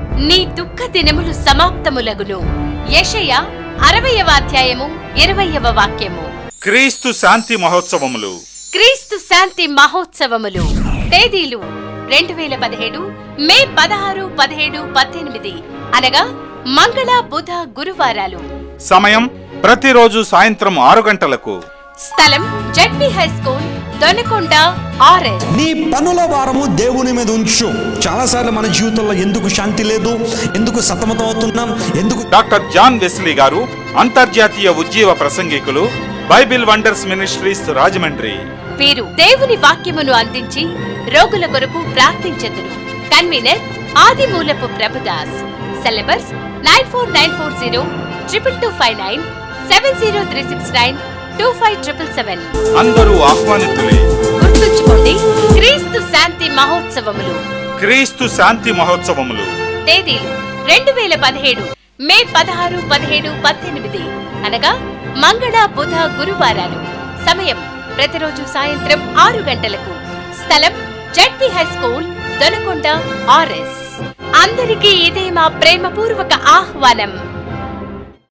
నీ దుఃఖ దినములు సమాప్తములగును యెషయా అరవయవ అధ్యాయము ఇరవయవ వాక్యము క్రీస్తు శాంతి మహోత్సవములు క్రీస్తు శాంతి మహోత్సవములు తేదీలు రెండు వేల పదిహేడు మే పదహారు పదిహేడు పద్దెనిమిది అనగా మంగళ బుధ గురువారాలు సమయం ప్రతిరోజు సాయంత్రం ఆరు గంటలకు స్థలం ZP high school Donakonda RS నీ పనుల భారము దేవుని మీద ఉంచు చాలాసార్లు మన జీవితంలో ఎందుకు శాంతి లేదు ఎందుకు సతమతం అవుతున్నాం ఎందుకు డాక్టర్ జాన్ వెస్లీ గారు అంతర్జాతీయ ఉజ్జీవ ప్రసంగికులు బైబిల్ వండర్స్ మినిస్ట్రీస్ రాజమండ్రి వీరు దేవుని వాక్యమును అందించి రోగుల కొరకు ప్రార్థించెదరు convener Adimulapu Prabhudas cell numbers nine four nine four zero triple two five nine seven zero three six nine two five triple seven అందరూ ఆహ్వానితులే గుర్తుంచుకోండి క్రీస్తు శాంతి మహోత్సవములు క్రీస్తు శాంతి మహోత్సవములు తేదీలు రెండు వేల పదిహేడు మే పదహారు పదిహేడు పద్దెనిమిది అనగా మంగళ బుధ గురువారాలు సమయం ప్రతిరోజు సాయంత్రం ఆరు గంటలకు స్థలం ZP high school Donakonda RS అందరికీ ఇదే మా ప్రేమపూర్వక ఆహ్వానం